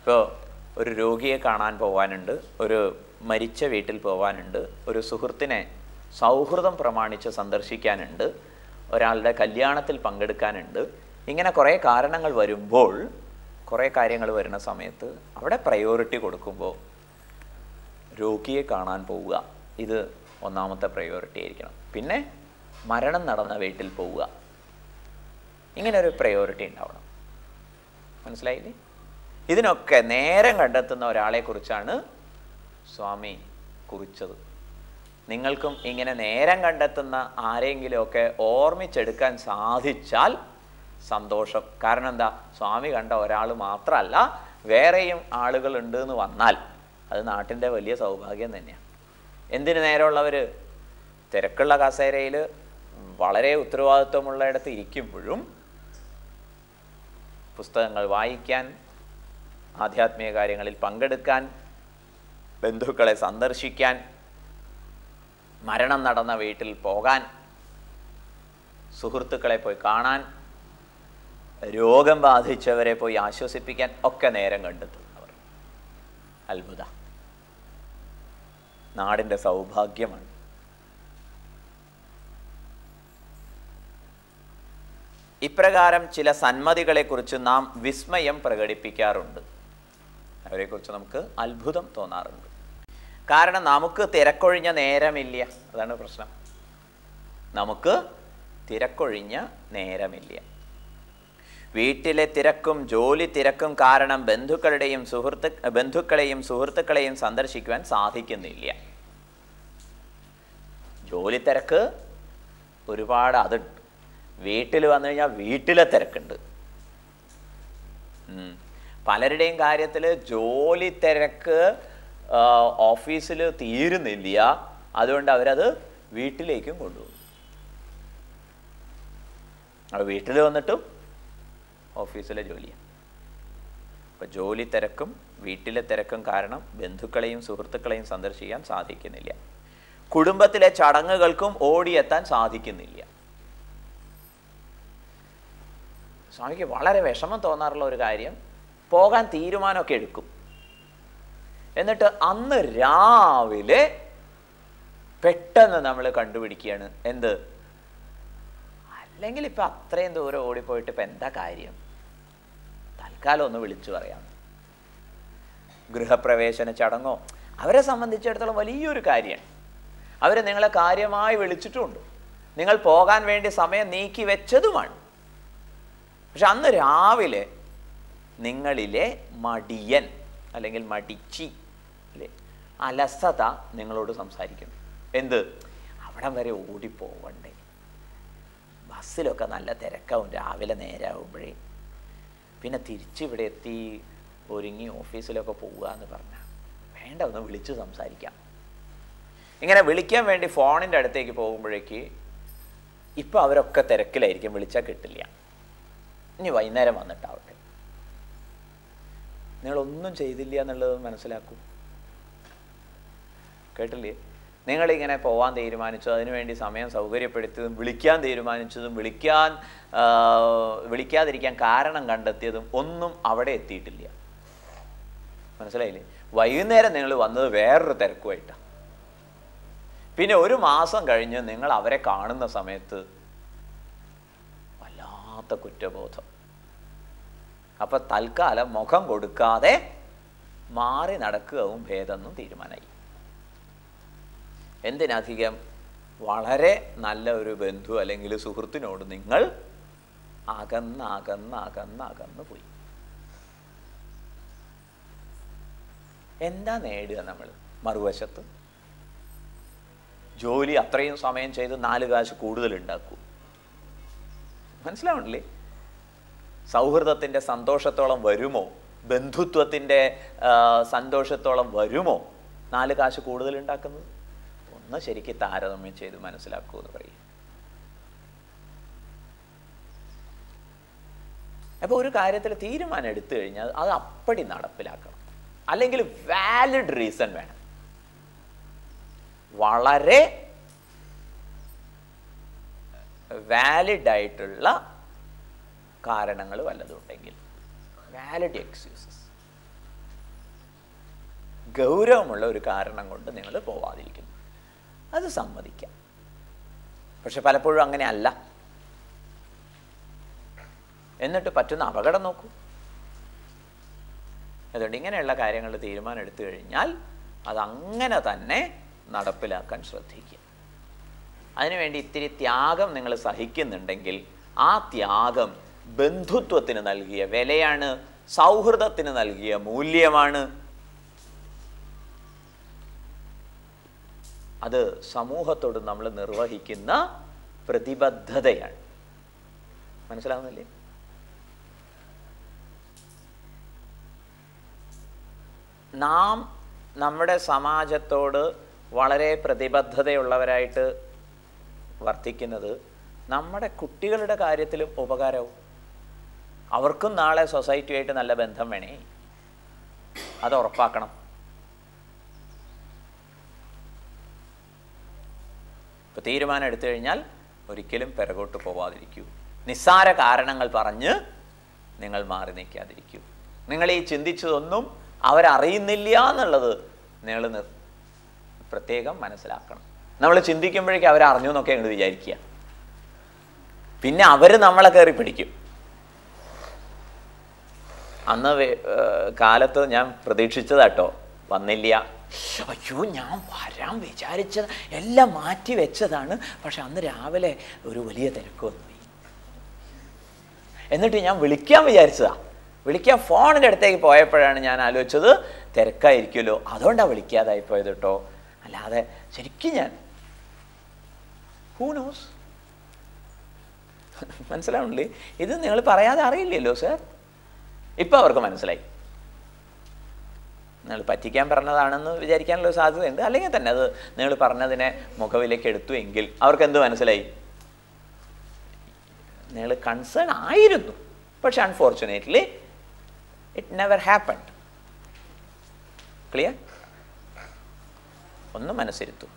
ഇപ്പോൾ ഒരു രോഗിയെ കാണാൻ പോവാനുണ്ട് ഒരു മരിച്ച വീട്ടിൽ പോവാനുണ്ട് ഒരു സുഹൃത്തിനെ സൗഹൃദം പ്രമാണിച്ച് സന്ദർശിക്കാനുണ്ട് ഒരാളുടെ കല്യാണത്തിൽ പങ്കെടുക്കാനുണ്ട് ഇങ്ങനെ കുറേ കാരണങ്ങൾ വരുമ്പോൾ കുറേ കാര്യങ്ങൾ വരുന്ന സമയത്ത് അവിടെ പ്രയോറിറ്റി കൊടുക്കുമ്പോൾ രോഗിയെ കാണാൻ പോവുക ഇത് ഒന്നാമത്തെ പ്രയോറിറ്റി ആയിരിക്കണം പിന്നെ മരണം നടന്ന വീട്ടിൽ പോവുക ഇങ്ങനെ ഒരു പ്രയോറിറ്റി ഉണ്ടാവണം മനസ്സിലായില്ലേ ഇതിനൊക്കെ നേരം കണ്ടെത്തുന്ന ഒരാളെ കുറിച്ചാണ് സ്വാമി കുറിച്ചത് നിങ്ങൾക്കും ഇങ്ങനെ നേരം കണ്ടെത്തുന്ന ആരെങ്കിലുമൊക്കെ ഓർമ്മിച്ചെടുക്കാൻ സാധിച്ചാൽ സന്തോഷം കാരണം എന്താ സ്വാമി കണ്ട ഒരാൾ മാത്രമല്ല വേറെയും ആളുകൾ ഉണ്ട് എന്ന് വന്നാൽ അത് നാട്ടിൻ്റെ വലിയ സൗഭാഗ്യം തന്നെയാണ് എന്തിനു നേരമുള്ളവർ തിരക്കുള്ള കസേരയിൽ വളരെ ഉത്തരവാദിത്വമുള്ളയിടത്ത് ഇരിക്കുമ്പോഴും പുസ്തകങ്ങൾ വായിക്കാൻ ആധ്യാത്മിക കാര്യങ്ങളിൽ പങ്കെടുക്കാൻ ബന്ധുക്കളെ സന്ദർശിക്കാൻ മരണം നടന്ന വീട്ടിൽ പോകാൻ സുഹൃത്തുക്കളെ പോയി കാണാൻ രോഗം ബാധിച്ചവരെ പോയി ആശ്വസിപ്പിക്കാൻ ഒക്കെ നേരം കണ്ടെത്തുന്നവർ അത്ഭുത നാടിൻ്റെ സൗഭാഗ്യമാണ് ഇപ്രകാരം ചില സന്മതികളെക്കുറിച്ച് നാം വിസ്മയം പ്രകടിപ്പിക്കാറുണ്ട് അവരെക്കുറിച്ച് നമുക്ക് അത്ഭുതം തോന്നാറുണ്ട് കാരണം നമുക്ക് തിരക്കൊഴിഞ്ഞ നേരമില്ല അതാണ് പ്രശ്നം നമുക്ക് തിരക്കൊഴിഞ്ഞ നേരമില്ല വീട്ടിലെ തിരക്കും ജോലി തിരക്കും കാരണം ബന്ധുക്കളുടെയും സുഹൃത്ത് ബന്ധുക്കളെയും സുഹൃത്തുക്കളെയും സന്ദർശിക്കുവാൻ സാധിക്കുന്നില്ല ജോലി തിരക്ക് ഒരുപാട് അതുണ്ട് വീട്ടിൽ വന്നു കഴിഞ്ഞാൽ വീട്ടിലെ തിരക്കുണ്ട് ഉം. പലരുടെയും കാര്യത്തിൽ ജോലി തിരക്ക് ഓഫീസിൽ തീരുന്നില്ല അതുകൊണ്ട് അവരത് വീട്ടിലേക്കും കൊണ്ടുപോകും അപ്പോൾ വീട്ടിൽ വന്നിട്ടും ഓഫീസിലെ ജോലിയാണ് അപ്പോൾ ജോലി തിരക്കും വീട്ടിലെ തിരക്കും കാരണം ബന്ധുക്കളെയും സുഹൃത്തുക്കളെയും സന്ദർശിക്കാൻ സാധിക്കുന്നില്ല കുടുംബത്തിലെ ചടങ്ങുകൾക്കും ഓടിയെത്താൻ സാധിക്കുന്നില്ല സ്വാമിക്ക് വളരെ വിഷമം തോന്നാറുള്ള ഒരു കാര്യം പോകാൻ തീരുമാനമൊക്കെ എടുക്കും എന്നിട്ട് അന്ന് രാവിലെ പെട്ടെന്ന് നമ്മൾ കണ്ടുപിടിക്കുകയാണ് എന്ത് അല്ലെങ്കിൽ ഇപ്പൊ അത്രയും ദൂരം ഓടിപ്പോയിട്ട് ഇപ്പൊ എന്താ കാര്യം തൽക്കാലം ഒന്ന് വിളിച്ചു പറയാം ഗൃഹപ്രവേശന ചടങ്ങോ അവരെ സംബന്ധിച്ചിടത്തോളം വലിയൊരു കാര്യമാണ് അവർ നിങ്ങളെ കാര്യമായി വിളിച്ചിട്ടുമുണ്ട് നിങ്ങൾ പോകാൻ വേണ്ടി സമയം നീക്കി വെച്ചതുമാണ് പക്ഷെ അന്ന് രാവിലെ നിങ്ങളിലെ മടിയൻ അല്ലെങ്കിൽ മടിച്ചി അല്ലേ അലസത നിങ്ങളോട് സംസാരിക്കുന്നു എന്ത് അവിടം വരെ ഓടിപ്പോവണ്ടേ ബസ്സിലൊക്കെ നല്ല തിരക്കാവും രാവിലെ നേരാവുമ്പോഴേ പിന്നെ തിരിച്ചിവിടെ എത്തി ഒരുങ്ങി ഓഫീസിലൊക്കെ പോവുക എന്ന് പറഞ്ഞാൽ വേണ്ട ഒന്ന് വിളിച്ച് സംസാരിക്കാം ഇങ്ങനെ വിളിക്കാൻ വേണ്ടി ഫോണിൻ്റെ അടുത്തേക്ക് പോകുമ്പോഴേക്ക് ഇപ്പം അവരൊക്കെ തിരക്കിലായിരിക്കും വിളിച്ചാൽ കിട്ടില്ല ഇനി വൈകുന്നേരം വന്നിട്ടാവട്ടെ നിങ്ങളൊന്നും ചെയ്തില്ല എന്നുള്ളത് മനസ്സിലാക്കൂ കേട്ടില്ലേ നിങ്ങളിങ്ങനെ പോവാൻ തീരുമാനിച്ചു അതിനുവേണ്ടി സമയം സൗകര്യപ്പെടുത്തിയതും വിളിക്കാൻ തീരുമാനിച്ചതും വിളിക്കാൻ ആ, വിളിക്കാതിരിക്കാൻ കാരണം കണ്ടെത്തിയതും ഒന്നും അവിടെ എത്തിയിട്ടില്ല മനസ്സിലായില്ലേ വൈകുന്നേരം നിങ്ങൾ വന്നത് വേറൊരു തിരക്കുമായിട്ടാണ് പിന്നെ ഒരു മാസം കഴിഞ്ഞ് നിങ്ങൾ അവരെ കാണുന്ന സമയത്ത് വല്ലാത്ത കുറ്റബോധം അപ്പൊ തൽക്കാലം മുഖം കൊടുക്കാതെ മാറി നടക്കുകയും ഭേദമെന്നും തീരുമാനമായി എന്തിനധികം വളരെ നല്ല ഒരു ബന്ധു അല്ലെങ്കിൽ സുഹൃത്തിനോട് നിങ്ങൾ അകന്ന് അകന്ന് അകന്ന് അകന്ന് പോയി എന്താ നേടുക നമ്മൾ മറുവശത്ത് ജോലി അത്രയും സമയം ചെയ്ത് നാല് കാശ് കൂടുതൽ ഉണ്ടാക്കൂ മനസ്സിലാവണില്ലേ സൗഹൃദത്തിൻ്റെ സന്തോഷത്തോളം വരുമോ ബന്ധുത്വത്തിൻ്റെ ആ, സന്തോഷത്തോളം വരുമോ നാല് കാശ് കൂടുതൽ ഉണ്ടാക്കുന്നത് ഒന്ന് ശരിക്ക് താരതമ്യം ചെയ്ത് മനസ്സിലാക്കൂ എന്ന് പറയും അപ്പോൾ ഒരു കാര്യത്തിൽ തീരുമാനം എടുത്തു കഴിഞ്ഞാൽ അത് അപ്പടി നടപ്പിലാക്കണം അല്ലെങ്കിൽ വാലിഡ് റീസൺ വേണം വളരെ വാലിഡ് ആയിട്ടുള്ള കാരണങ്ങൾ വല്ലതും ഉണ്ടെങ്കിൽ വാലിഡ് എക്സ്ക്യൂസസ് ഗൗരവമുള്ള ഒരു കാരണം കൊണ്ട് നിങ്ങൾ പോവാതിരിക്കുന്നു അത് സമ്മതിക്കാം പക്ഷെ പലപ്പോഴും അങ്ങനെ അല്ല എന്നിട്ട് പറ്റുന്ന അപകടം നോക്കൂ അതുകൊണ്ട് ഇങ്ങനെയുള്ള കാര്യങ്ങൾ തീരുമാനം എടുത്തു കഴിഞ്ഞാൽ അതങ്ങനെ തന്നെ നടപ്പിലാക്കാൻ ശ്രദ്ധിക്കുക അതിനുവേണ്ടി ഇത്തിരി ത്യാഗം നിങ്ങൾ സഹിക്കുന്നുണ്ടെങ്കിൽ ആ ത്യാഗം ബന്ധുത്വത്തിന് നൽകിയ വിലയാണ് സൗഹൃദത്തിന് നൽകിയ മൂല്യമാണ് അത് സമൂഹത്തോട് നമ്മൾ നിർവഹിക്കുന്ന പ്രതിബദ്ധതയാണ് മനസ്സിലാവുന്നില്ലേ നാം നമ്മുടെ സമാജത്തോട് വളരെ പ്രതിബദ്ധതയുള്ളവരായിട്ട് വർത്തിക്കുന്നത് നമ്മുടെ കുട്ടികളുടെ കാര്യത്തിലും ഉപകാരവും അവർക്കും നാളെ സൊസൈറ്റിയായിട്ട് നല്ല ബന്ധം വേണേ അത് ഉറപ്പാക്കണം ഇപ്പൊ തീരുമാനം എടുത്തു കഴിഞ്ഞാൽ ഒരിക്കലും പിറകോട്ട് പോവാതിരിക്കൂ നിസ്സാര കാരണങ്ങൾ പറഞ്ഞ് നിങ്ങൾ മാറി നിൽക്കാതിരിക്കൂ നിങ്ങൾ ഈ ചിന്തിച്ചതൊന്നും അവരറിയുന്നില്ല എന്നുള്ളത് നിങ്ങൾ നിർ- പ്രത്യേകം മനസ്സിലാക്കണം നമ്മൾ ചിന്തിക്കുമ്പോഴേക്കും അവരറിഞ്ഞു എന്നൊക്കെ അങ്ങോട്ട് വിചാരിക്കുക പിന്നെ അവർ നമ്മളെ കയറി പിടിക്കും അന്ന് വേ- ഏർ കാലത്ത് ഞാൻ പ്രതീക്ഷിച്ചതാട്ടോ വന്നില്ല അയ്യോ ഞാൻ വരാൻ വിചാരിച്ചത് എല്ലാം മാറ്റി വെച്ചതാണ് പക്ഷെ അന്ന് രാവിലെ ഒരു വലിയ തിരക്ക് വന്നു പോയി എന്നിട്ട് ഞാൻ വിളിക്കാൻ വിചാരിച്ചതാ വിളിക്കാൻ ഫോണിൻ്റെ അടുത്തേക്ക് പോയപ്പോഴാണ് ഞാൻ ആലോചിച്ചത് തിരക്കായിരിക്കുമല്ലോ അതുകൊണ്ടാണ് വിളിക്കാതായി പോയത് കേട്ടോ അല്ലാതെ ശരിക്കും ഞാൻ ഹൂ നോസ് മനസ്സിലാവണില്ലേ ഇത് നിങ്ങൾ പറയാതെ അറിയില്ലല്ലോ സർ ഇപ്പം അവർക്ക് മനസ്സിലായി നിങ്ങൾ പറ്റിക്കാൻ പറഞ്ഞതാണെന്ന് വിചാരിക്കാനുള്ള സാധ്യതയുണ്ട് അല്ലെങ്കിൽ തന്നെ അത് നിങ്ങൾ പറഞ്ഞതിനെ മുഖവിലേക്ക് എടുത്തു എങ്കിൽ അവർക്ക് എന്ത് മനസ്സിലായി നിങ്ങൾ കൺസേൺ ആയിരുന്നു പക്ഷെ unfortunately it never happened clear ഒന്ന് മനസ്സിരുത്തു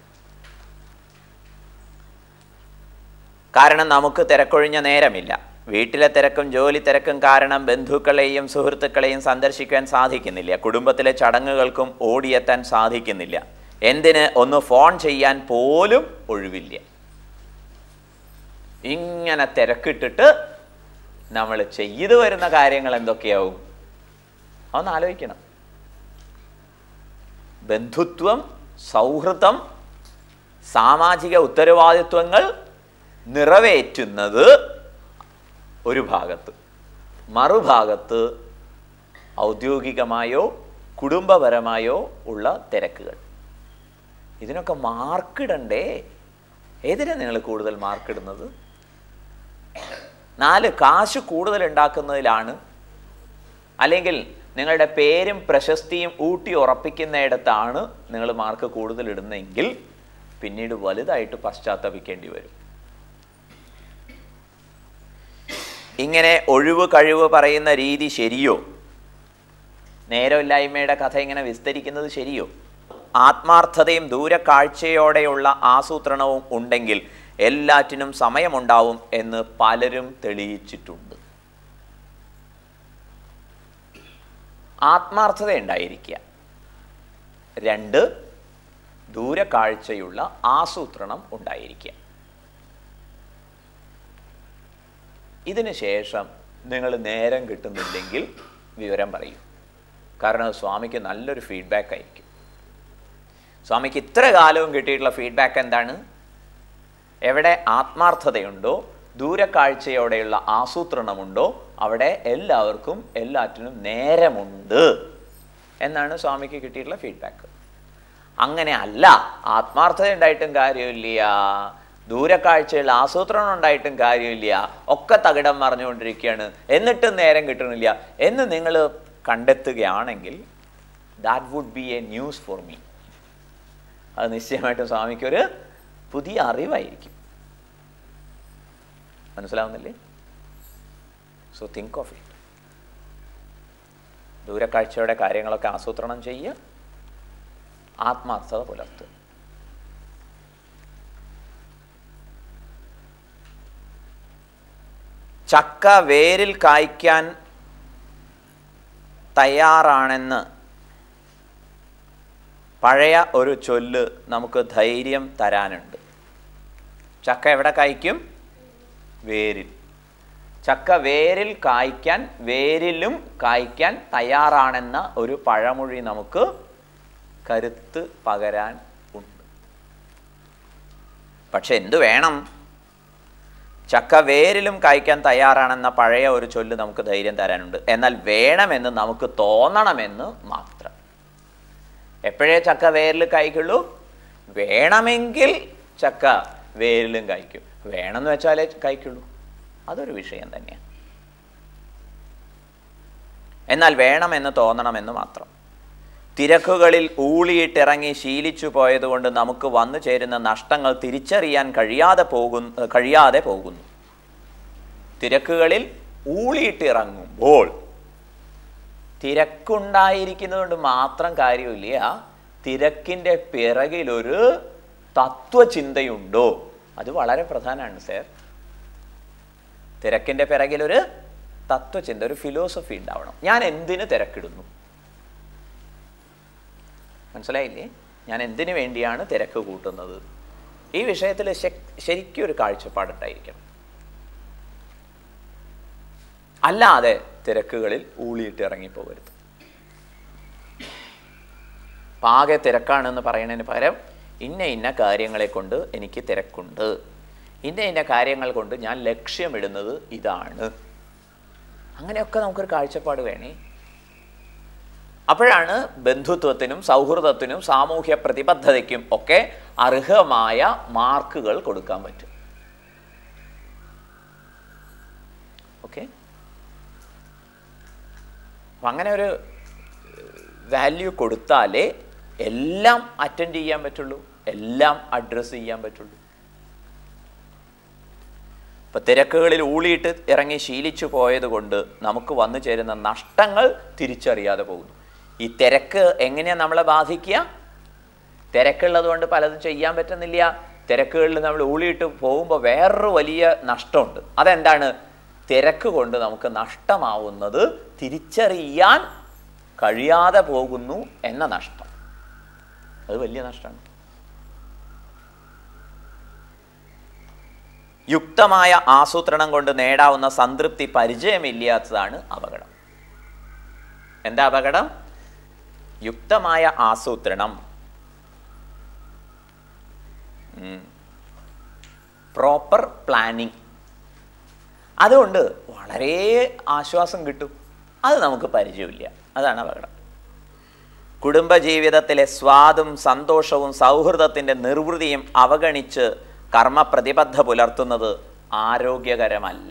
കാരണം നമുക്ക് തിരക്കൊഴിഞ്ഞ നേരമില്ല വീട്ടിലെ തിരക്കും ജോലി തിരക്കും കാരണം ബന്ധുക്കളെയും സുഹൃത്തുക്കളെയും സന്ദർശിക്കാൻ സാധിക്കുന്നില്ല കുടുംബത്തിലെ ചടങ്ങുകൾക്കും ഓടിയെത്താൻ സാധിക്കുന്നില്ല എന്തിന് ഒന്ന് ഫോൺ ചെയ്യാൻ പോലും ഒഴിവില്ല ഇങ്ങനെ തിരക്കിട്ടിട്ട് നമ്മൾ ചെയ്തു വരുന്ന കാര്യങ്ങൾ എന്തൊക്കെയാവും ഒന്ന് ആലോചിക്കണം ബന്ധുത്വം സൗഹൃദം സാമാജിക ഉത്തരവാദിത്വങ്ങൾ നിറവേറ്റുന്നത് ഒരു ഭാഗത്ത് മറുഭാഗത്ത് ഔദ്യോഗികമായോ കുടുംബപരമായോ ഉള്ള തിരക്കുകൾ ഇതിനൊക്കെ മാർക്കിടണ്ടേ ഏതിനാണ് നിങ്ങൾ കൂടുതൽ മാർക്കിടുന്നത് നാല് കാശ് കൂടുതൽ ഉണ്ടാക്കുന്നതിലാണ് അല്ലെങ്കിൽ നിങ്ങളുടെ പേരും പ്രശസ്തിയും ഊട്ടി ഉറപ്പിക്കുന്നിടത്താണ് നിങ്ങൾ മാർക്ക് കൂടുതൽ ഇടുന്നതെങ്കിൽ പിന്നീട് വലുതായിട്ട് പശ്ചാത്തപിക്കേണ്ടി വരും ഇങ്ങനെ ഒഴിവ് കഴിവ് പറയുന്ന രീതി ശരിയോ നേരമില്ലായ്മയുടെ കഥ ഇങ്ങനെ വിസ്തരിക്കുന്നത് ശരിയോ ആത്മാർത്ഥതയും ദൂരക്കാഴ്ചയോടെയുള്ള ആസൂത്രണവും ഉണ്ടെങ്കിൽ എല്ലാറ്റിനും സമയമുണ്ടാവും എന്ന് പലരും തെളിയിച്ചിട്ടുണ്ട് ആത്മാർത്ഥത ഉണ്ടായിരിക്കുക രണ്ട് ദൂരക്കാഴ്ചയുള്ള ആസൂത്രണം ഉണ്ടായിരിക്കുക ഇതിന് ശേഷം നിങ്ങൾ നേരം കിട്ടുന്നില്ലെങ്കിൽ വിവരം പറയും കാരണം അത് സ്വാമിക്ക് നല്ലൊരു ഫീഡ്ബാക്ക് ആയിരിക്കും സ്വാമിക്ക് ഇത്ര കാലവും കിട്ടിയിട്ടുള്ള ഫീഡ്ബാക്ക് എന്താണ് എവിടെ ആത്മാർത്ഥതയുണ്ടോ ദൂരക്കാഴ്ചയോടെയുള്ള ആസൂത്രണമുണ്ടോ അവിടെ എല്ലാവർക്കും എല്ലാറ്റിനും നേരമുണ്ട് എന്നാണ് സ്വാമിക്ക് കിട്ടിയിട്ടുള്ള ഫീഡ്ബാക്ക് അങ്ങനെ അല്ല ആത്മാർത്ഥത ഉണ്ടായിട്ടും കാര്യമില്ല ദൂരക്കാഴ്ചയുള്ള ആസൂത്രണം ഉണ്ടായിട്ടും കാര്യമില്ല ഒക്കെ തകിടം മറിഞ്ഞുകൊണ്ടിരിക്കുകയാണ് എന്നിട്ടും നേരം കിട്ടണില്ല എന്ന് നിങ്ങൾ കണ്ടെത്തുകയാണെങ്കിൽ that would be a news for me അത് നിശ്ചയമായിട്ടും സ്വാമിക്കൊരു പുതിയ അറിവായിരിക്കും മനസ്സിലാവുന്നില്ലേ സോ തിങ്ക് ഓഫ് ഇറ്റ് ദൂരക്കാഴ്ചയുടെ കാര്യങ്ങളൊക്കെ ആസൂത്രണം ചെയ്യുക ആത്മാർത്ഥത പുലർത്തുക ചക്ക വേരിൽ കായ്ക്കാൻ തയ്യാറാണെന്ന് പഴയ ഒരു ചൊല്ല് നമുക്ക് ധൈര്യം തരാനുണ്ട് ചക്ക എവിടെ കായ്ക്കും വേരിൽ ചക്ക വേരിൽ കായ്ക്കാൻ വേരിലും കായ്ക്കാൻ തയ്യാറാണെന്ന ഒരു പഴമൊഴി നമുക്ക് കരുത്ത് പകരാൻ ഉണ്ട് പക്ഷെ എന്തു വേണം ചക്ക വേരിലും കായ്ക്കാൻ തയ്യാറാണെന്ന പഴയ ഒരു ചൊല്ല് നമുക്ക് ധൈര്യം തരാനുണ്ട് എന്നാൽ വേണമെന്ന് നമുക്ക് തോന്നണമെന്ന് മാത്രം എപ്പോഴേ ചക്ക വേരിൽ കായ്ക്കുള്ളൂ വേണമെങ്കിൽ ചക്ക വേരിലും കായ്ക്കും വേണമെന്ന് വെച്ചാലേ കായ്ക്കുള്ളൂ അതൊരു വിഷയം തന്നെയാണ് എന്നാൽ വേണമെന്ന് തോന്നണമെന്ന് മാത്രം തിരക്കുകളിൽ ഊളിയിട്ടിറങ്ങി ശീലിച്ചു പോയതുകൊണ്ട് നമുക്ക് വന്നു ചേരുന്ന നഷ്ടങ്ങൾ തിരിച്ചറിയാൻ കഴിയാതെ പോകുന്നു കഴിയാതെ പോകുന്നു തിരക്കുകളിൽ ഊളിയിട്ടിറങ്ങുമ്പോൾ തിരക്കുണ്ടായിരിക്കുന്നതുകൊണ്ട് മാത്രം കാര്യമില്ല തിരക്കിൻ്റെ പിറകിലൊരു തത്വചിന്തയുണ്ടോ അത് വളരെ പ്രധാനമാണ് സാർ തിരക്കിൻ്റെ പിറകിലൊരു തത്വചിന്ത ഒരു ഫിലോസഫി ഉണ്ടാവണം ഞാൻ എന്തിന് തിരക്കിടുന്നു മനസ്സിലായില്ലേ ഞാൻ എന്തിനു വേണ്ടിയാണ് തിരക്ക് കൂട്ടുന്നത് ഈ വിഷയത്തിൽ ശരിക്കും ഒരു കാഴ്ചപ്പാടുണ്ടായിരിക്കണം അല്ലാതെ തിരക്കുകളിൽ ഊളിയിട്ട് ഇറങ്ങിപ്പോകരുത് പാകെ തിരക്കാണെന്ന് പറയുന്നതിന് പകരം ഇന്ന ഇന്ന കാര്യങ്ങളെ കൊണ്ട് എനിക്ക് തിരക്കുണ്ട് ഇന്ന ഇന്ന കാര്യങ്ങൾ കൊണ്ട് ഞാൻ ലക്ഷ്യമിടുന്നത് ഇതാണ് അങ്ങനെയൊക്കെ നമുക്കൊരു കാഴ്ചപ്പാട് വേണേ അപ്പോഴാണ് ബന്ധുത്വത്തിനും സൗഹൃദത്തിനും സാമൂഹ്യ പ്രതിബദ്ധതയ്ക്കും ഒക്കെ അർഹമായ മാർക്കുകൾ കൊടുക്കാൻ പറ്റും ഓക്കെ അപ്പം അങ്ങനെ ഒരു വാല്യൂ കൊടുത്താലേ എല്ലാം അറ്റൻഡ് ചെയ്യാൻ പറ്റുള്ളൂ എല്ലാം അഡ്രസ്സ് ചെയ്യാൻ പറ്റുള്ളൂ ഇപ്പം തിരക്കുകളിൽ ഊളിയിട്ട് ഇറങ്ങി ശീലിച്ചു പോയത് കൊണ്ട് നമുക്ക് വന്നു ചേരുന്ന നഷ്ടങ്ങൾ തിരിച്ചറിയാതെ പോകുന്നു ഈ തിരക്ക് എങ്ങനെയാണ് നമ്മളെ ബാധിക്കുക തിരക്കുള്ളത് കൊണ്ട് പലതും ചെയ്യാൻ പറ്റുന്നില്ല തിരക്കുകളിൽ നമ്മൾ ഊളിയിട്ട് പോകുമ്പോൾ വേറൊരു വലിയ നഷ്ടമുണ്ട് അതെന്താണ് തിരക്ക് കൊണ്ട് നമുക്ക് നഷ്ടമാവുന്നത് തിരിച്ചറിയാൻ കഴിയാതെ പോകുന്നു എന്ന നഷ്ടം അത് വലിയ നഷ്ടമാണ് യുക്തമായ ആസൂത്രണം കൊണ്ട് നേടാവുന്ന സംതൃപ്തി പരിചയമില്ലാത്തതാണ് അപകടം എന്താ അപകടം യുക്തമായ ആസൂത്രണം പ്രോപ്പർ പ്ലാനിങ് അതുകൊണ്ട് വളരെ ആശ്വാസം കിട്ടും അത് നമുക്ക് പരിചയമില്ല അതാണ് അപകടം കുടുംബജീവിതത്തിലെ സ്വാദും സന്തോഷവും സൗഹൃദത്തിൻ്റെ നിർവൃതിയും അവഗണിച്ച് കർമ്മപ്രതിബദ്ധ പുലർത്തുന്നത് ആരോഗ്യകരമല്ല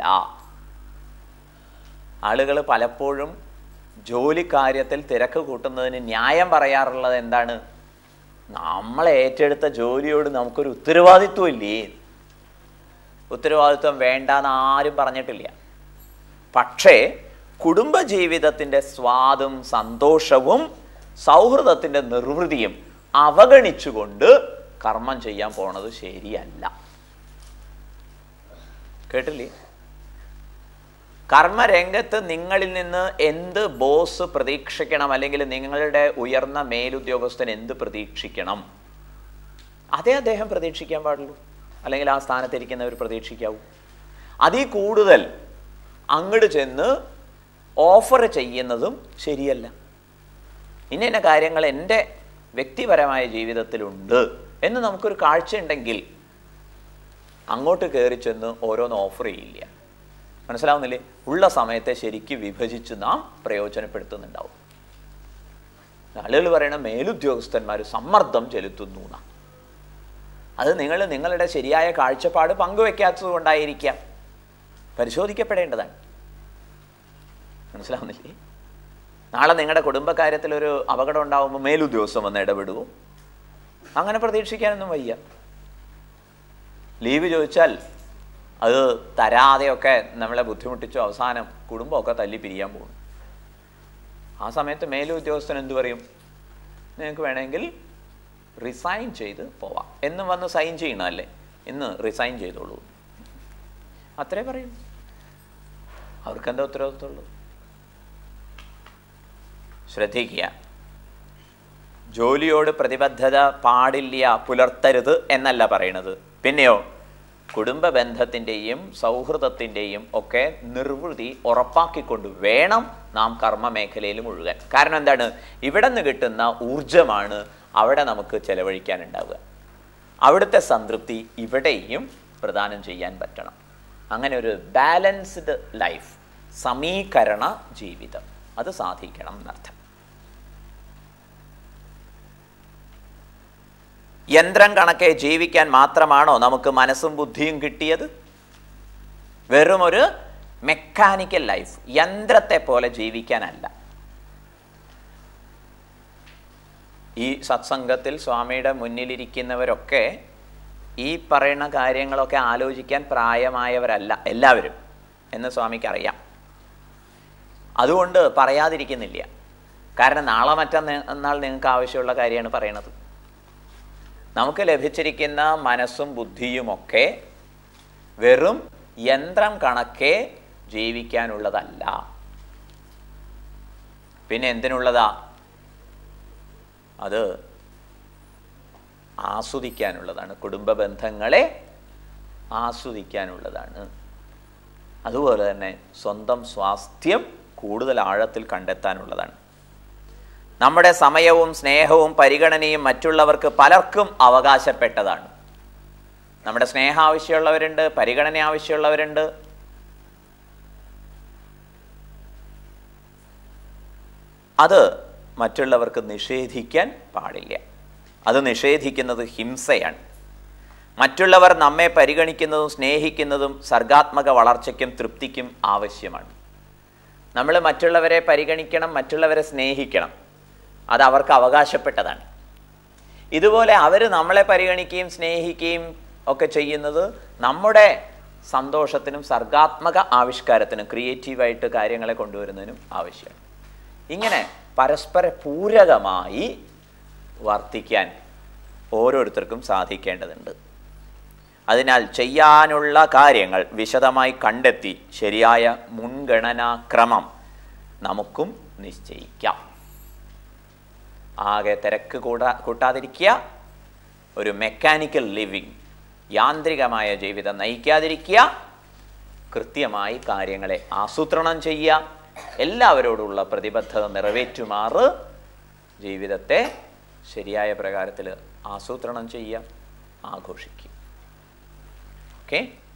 ആളുകൾ പലപ്പോഴും ജോലി കാര്യത്തിൽ തിരക്ക് കൂട്ടുന്നതിന് ന്യായം പറയാറുള്ളത് എന്താണ് നമ്മൾ ഏറ്റെടുത്ത ജോലിയോട് നമുക്കൊരു ഉത്തരവാദിത്വം ഇല്ലേ ഉത്തരവാദിത്വം വേണ്ടെന്ന് ആരും പറഞ്ഞിട്ടില്ല പക്ഷേ കുടുംബജീവിതത്തിൻ്റെ സ്വാദും സന്തോഷവും സൗഹൃദത്തിൻ്റെ നിർവൃതിയും അവഗണിച്ചുകൊണ്ട് കർമ്മം ചെയ്യാൻ പോണത് ശരിയല്ല കേട്ടില്ലേ കർമ്മരംഗത്ത് നിങ്ങളിൽ നിന്ന് എന്ത് ബോസ് പ്രതീക്ഷിക്കണം അല്ലെങ്കിൽ നിങ്ങളുടെ ഉയർന്ന മേലുദ്യോഗസ്ഥൻ എന്ത് പ്രതീക്ഷിക്കണം അതേ അദ്ദേഹം പ്രതീക്ഷിക്കാൻ പാടുള്ളൂ അല്ലെങ്കിൽ ആ സ്ഥാനത്തിരിക്കുന്നവർ പ്രതീക്ഷിക്കാവൂ അതിൽ കൂടുതൽ അങ്ങോട്ട് ചെന്ന് ഓഫർ ചെയ്യുന്നതും ശരിയല്ല ഇന്ന ഇന്ന കാര്യങ്ങൾ എൻ്റെ വ്യക്തിപരമായ ജീവിതത്തിലുണ്ട് എന്ന് നമുക്കൊരു കാഴ്ചയുണ്ടെങ്കിൽ അങ്ങോട്ട് കയറി ചെന്ന് ഓരോന്ന് ഓഫർ ചെയ്യില്ല മനസ്സിലാവുന്നില്ലേ ഉള്ള സമയത്തെ ശരിക്ക് വിഭജിച്ച് നാം പ്രയോജനപ്പെടുത്തുന്നുണ്ടാവും ആളുകൾ പറയണ മേലുദ്യോഗസ്ഥന്മാർ സമ്മർദ്ദം ചെലുത്തുന്നു എന്നാ അത് നിങ്ങൾ നിങ്ങളുടെ ശരിയായ കാഴ്ചപ്പാട് പങ്കുവെക്കാത്തത് കൊണ്ടായിരിക്കാം പരിശോധിക്കപ്പെടേണ്ടതാണ് മനസ്സിലാവുന്നില്ലേ നാളെ നിങ്ങളുടെ കുടുംബകാര്യത്തിൽ ഒരു അപകടം ഉണ്ടാകുമ്പോൾ മേലുദ്യോഗസ്ഥൻ വന്ന് ഇടപെടുവോ അങ്ങനെ പ്രതീക്ഷിക്കാനൊന്നും വയ്യ ലീവ് ചോദിച്ചാൽ അത് തരാതെയൊക്കെ നമ്മളെ ബുദ്ധിമുട്ടിച്ചു അവസാനം കുടുംബമൊക്കെ തല്ലി പിരിയാൻ പോകും ആ സമയത്ത് മേലുദ്യോഗസ്ഥൻ എന്തു പറയും നിങ്ങൾക്ക് വേണമെങ്കിൽ റിസൈൻ ചെയ്ത് പോവാം എന്നും വന്ന് സൈൻ ചെയ്യണമല്ലേ ഇന്ന് റിസൈൻ ചെയ്തോളൂ അത്രേ പറയും അവർക്കെന്താ ഉത്തരവാദിത്തമുള്ളൂ ശ്രദ്ധിക്കുക ജോലിയോട് പ്രതിബദ്ധത പാടില്ല പുലർത്തരുത് എന്നല്ല പറയണത് പിന്നെയോ കുടുംബ ബന്ധത്തിൻ്റെയും സൗഹൃദത്തിൻ്റെയും ഒക്കെ നിർവൃതി ഉറപ്പാക്കിക്കൊണ്ട് വേണം നാം കർമ്മ മേഖലയിൽ മുഴുകാൻ കാരണം എന്താണ് ഇവിടെ നിന്ന് കിട്ടുന്ന ഊർജമാണ് അവിടെ നമുക്ക് ചെലവഴിക്കാനുണ്ടാവുക അവിടുത്തെ സംതൃപ്തി ഇവിടെയും പ്രദാനം ചെയ്യാൻ പറ്റണം അങ്ങനെ ഒരു ബാലൻസ്ഡ് ലൈഫ് സമീകരണ ജീവിതം അത് സാധിക്കണം എന്നർത്ഥം യന്ത്രം കണക്കെ ജീവിക്കാൻ മാത്രമാണോ നമുക്ക് മനസ്സും ബുദ്ധിയും കിട്ടിയത് വെറും ഒരു മെക്കാനിക്കൽ ലൈഫ് യന്ത്രത്തെ പോലെ ജീവിക്കാനല്ല ഈ സത്സംഗത്തിൽ സ്വാമിയുടെ മുന്നിലിരിക്കുന്നവരൊക്കെ ഈ പറയുന്ന കാര്യങ്ങളൊക്കെ ആലോചിക്കാൻ പ്രായമായവരല്ല എല്ലാവരും എന്ന് സ്വാമിക്ക് അറിയാം അതുകൊണ്ട് പറയാതിരിക്കുന്നില്ല കാരണം നാളെ മറ്റന്നാൾ നിങ്ങൾക്ക് ആവശ്യമുള്ള കാര്യമാണ് പറയണത് നമുക്ക് ലഭിച്ചിരിക്കുന്ന മനസ്സും ബുദ്ധിയുമൊക്കെ വെറും യന്ത്രം കണക്കെ ജീവിക്കാനുള്ളതല്ല പിന്നെ എന്തിനുള്ളതാ അത് ആസ്വദിക്കാനുള്ളതാണ് കുടുംബ ബന്ധങ്ങളെ ആസ്വദിക്കാനുള്ളതാണ് അതുപോലെ തന്നെ സ്വന്തം സ്വാസ്ഥ്യം കൂടുതൽ ആഴത്തിൽ കണ്ടെത്താനുള്ളതാണ് നമ്മുടെ സമയവും സ്നേഹവും പരിഗണനയും മറ്റുള്ളവർക്ക് പലർക്കും അവകാശപ്പെട്ടതാണ് നമ്മുടെ സ്നേഹം ആവശ്യമുള്ളവരുണ്ട് പരിഗണന ആവശ്യമുള്ളവരുണ്ട് അത് മറ്റുള്ളവർക്ക് നിഷേധിക്കാൻ പാടില്ല അത് നിഷേധിക്കുന്നത് ഹിംസയാണ് മറ്റുള്ളവർ നമ്മെ പരിഗണിക്കുന്നതും സ്നേഹിക്കുന്നതും സർഗാത്മക വളർച്ചയ്ക്കും തൃപ്തിക്കും ആവശ്യമാണ് നമ്മൾ മറ്റുള്ളവരെ പരിഗണിക്കണം മറ്റുള്ളവരെ സ്നേഹിക്കണം അത് അവർക്ക് അവകാശപ്പെട്ടതാണ് ഇതുപോലെ അവർ നമ്മളെ പരിഗണിക്കുകയും സ്നേഹിക്കുകയും ഒക്കെ ചെയ്യുന്നത് നമ്മുടെ സന്തോഷത്തിനും സർഗാത്മക ആവിഷ്കാരത്തിനും ക്രിയേറ്റീവായിട്ട് കാര്യങ്ങളെ കൊണ്ടുവരുന്നതിനും ആവശ്യമാണ് ഇങ്ങനെ പരസ്പര പൂരകമായി വർത്തിക്കാൻ ഓരോരുത്തർക്കും സാധിക്കേണ്ടതുണ്ട് അതിനാൽ ചെയ്യാനുള്ള കാര്യങ്ങൾ വിശദമായി കണ്ടെത്തി ശരിയായ മുൻഗണനാക്രമം നമുക്കും നിശ്ചയിക്കാം ആകെ തിരക്ക് കൂടാ കൂട്ടാതിരിക്കുക ഒരു മെക്കാനിക്കൽ ലിവിങ് യാന്ത്രികമായ ജീവിതം നയിക്കാതിരിക്കുക കൃത്യമായി കാര്യങ്ങളെ ആസൂത്രണം ചെയ്യുക എല്ലാവരോടുള്ള പ്രതിബദ്ധത നിറവേറ്റുമാറ് ജീവിതത്തെ ശരിയായ പ്രകാരത്തിൽ ആസൂത്രണം ചെയ്യുക ആഘോഷിക്കുക ഓക്കെ